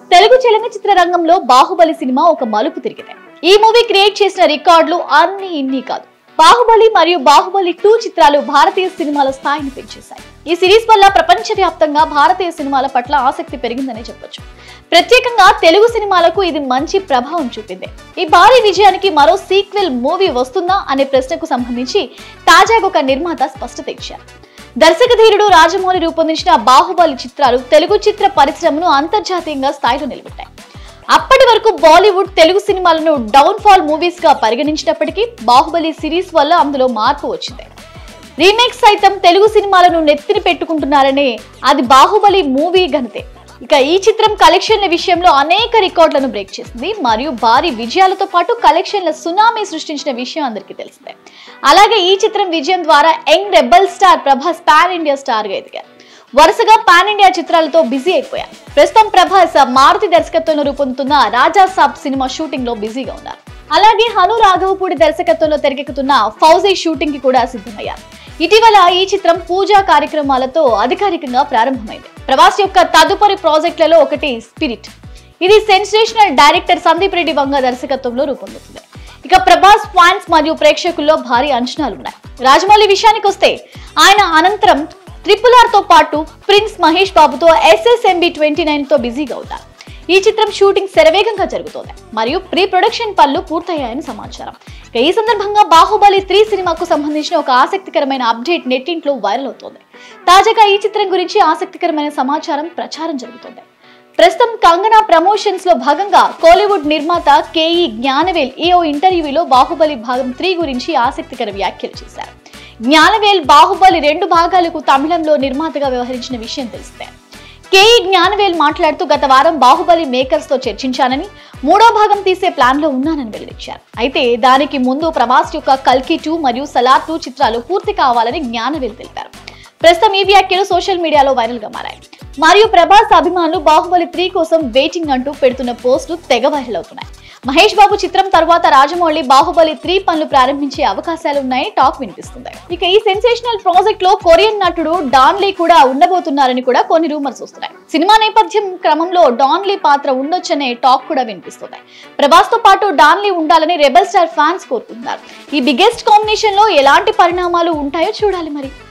తెలుగు చలనచిత్ర రంగంలో బాహుబలి సినిమా ఒక మలుపు తిరిగింది ఈ మూవీ క్రియేట్ చేసిన రికార్డులు అన్ని ఇన్ని కాదు బాహుబలి మరియు బాహుబలి టూ చిత్రాలు భారతీయ సినిమాల స్థాయిని పెంచేశాయి ఈ సిరీస్ వల్ల ప్రపంచవ్యాప్తంగా భారతీయ సినిమాల పట్ల ఆసక్తి పెరిగిందనే చెప్పొచ్చు ప్రత్యేకంగా తెలుగు సినిమాలకు ఇది మంచి ప్రభావం చూపింది ఈ భారీ విజయానికి మరో సీక్వెల్ మూవీ వస్తుందా అనే ప్రశ్నకు సంబంధించి తాజాగా ఒక నిర్మాత స్పష్టత ఇచ్చారు దర్శకధీరుడు రాజమౌళి రూపొందించిన బాహుబలి చిత్రాలు తెలుగు చిత్ర పరిశ్రమను అంతర్జాతీయంగా స్థాయిలో నిలబెట్టాయి అప్పటి వరకు బాలీవుడ్ తెలుగు సినిమాలను డౌన్ ఫాల్ మూవీస్ గా పరిగణించినప్పటికీ బాహుబలి సిరీస్ వల్ల అందులో మార్పు వచ్చింది రీమేక్స్ సైతం తెలుగు సినిమాలను నెత్తిన పెట్టుకుంటున్నారనే అది బాహుబలి మూవీ ఘనతే ఇక ఈ చిత్రం కలెక్షన్ల విషయంలో అనేక రికార్డులను బ్రేక్ చేసింది మరియు భారీ విజయాలతో పాటు కలెక్షన్ల సునామీ సృష్టించిన విషయం అందరికీ తెలిసిందే అలాగే ఈ చిత్రం విజయం ద్వారా young rebel star Prabhas pan India star గా ఎదిగారు వరుసగా పాన్ ఇండియా చిత్రాలతో బిజీ అయిపోయారు ప్రస్తుతం ప్రభాస్ మారుతి దర్శకత్వంలో రూపొందుతున్న రాజా సాబ్ సినిమా షూటింగ్ లో బిజీగా ఉన్నారు అలాగే హను రాఘవపూడి దర్శకత్వంలో తెరకెక్కుతున్న ఫౌజీ షూటింగ్ కి కూడా సిద్ధమయ్యారు ఇటీవల ఈ చిత్రం పూజా కార్యక్రమాలతో అధికారికంగా ప్రారంభమైంది ప్రభాస్ యొక్క తదుపరి ప్రాజెక్టులలో ఒకటి స్పిరిట్ ఇది సెన్సేషనల్ డైరెక్టర్ సందీప్ రెడ్డి వంగ దర్శకత్వంలో రూపొందుతుంది ఇక ప్రభాస్ ఫ్యాన్స్ మరియు ప్రేక్షకుల్లో భారీ అంచనాలు ఉన్నాయి రాజమౌళి విషయానికి వస్తే ఆయన అనంతరం ట్రిపుల్ ఆర్ తో పాటు ప్రిన్స్ మహేష్ బాబుతో ఎస్ఎస్ఎంబి ట్వంటీ నైన్ తో బిజీగా ఉన్నారు ఈ చిత్రం షూటింగ్ శరవేగంగా జరుగుతోంది మరియు ప్రీ ప్రొడక్షన్ పనులు పూర్తయ్యాయని సమాచారం ఇక ఈ సందర్భంగా బాహుబలి త్రీ సినిమాకు సంబంధించిన ఒక ఆసక్తికరమైన అప్డేట్ నెట్టింట్లో వైరల్ అవుతోంది తాజాగా ఈ చిత్రం గురించి ఆసక్తికరమైన సమాచారం ప్రచారం జరుగుతోంది ప్రస్తుతం కంగనా ప్రమోషన్స్ లో భాగంగా కోలీవుడ్ నిర్మాత కేఈ జ్ఞానవేల్ ఈ ఓ ఇంటర్వ్యూలో బాహుబలి భాగం త్రీ గురించి ఆసక్తికర వ్యాఖ్యలు చేశారు జ్ఞానవేల్ బాహుబలి రెండు భాగాలకు తమిళంలో నిర్మాతగా వ్యవహరించిన విషయం తెలిసిందే కేఈ జ్ఞానవేల్ మాట్లాడుతూ గత వారం బాహుబలి మేకర్స్ తో చర్చించానని మూడో భాగం తీసే ప్లాన్ లో ఉన్నానని వెల్లడించారు అయితే దానికి ముందు ప్రభాస్ యొక్క కల్కి టూ మరియు సలార్ టూ చిత్రాలు పూర్తి కావాలని జ్ఞానవేల్ తెలిపారు ప్రస్తుతం ఈ వ్యాఖ్యలు సోషల్ మీడియాలో వైరల్ గా మారాయి మరియు ప్రభాస్ అభిమానులు బాహుబలి త్రీ కోసం వెయిటింగ్ అంటూ పెడుతున్న పోస్టులు తెగ వైరల్ అవుతున్నాయి మహేష్ బాబు చిత్రం తర్వాత రాజమౌళి బాహుబలి త్రీ పనులు ప్రారంభించే అవకాశాలు ఉన్నాయని టాక్ వినిపిస్తుంది ఇక ఈ సెన్సేషనల్ ప్రాజెక్ట్ లో కొరియన్ నటుడు డాన్ లీ కూడా ఉండబోతున్నారని కూడా కొన్ని రూమర్స్ వస్తున్నాయి సినిమా నేపథ్యం క్రమంలో డాన్ లీ పాత్ర ఉండొచ్చనే టాక్ కూడా వినిపిస్తుంది ప్రభాస్ తో పాటు డాన్ లీ ఉండాలని రెబల్ స్టార్ ఫ్యాన్స్ కోరుకుంటున్నారు ఈ బిగ్గెస్ట్ కాంబినేషన్ లో ఎలాంటి పరిణామాలు ఉంటాయో చూడాలి మరి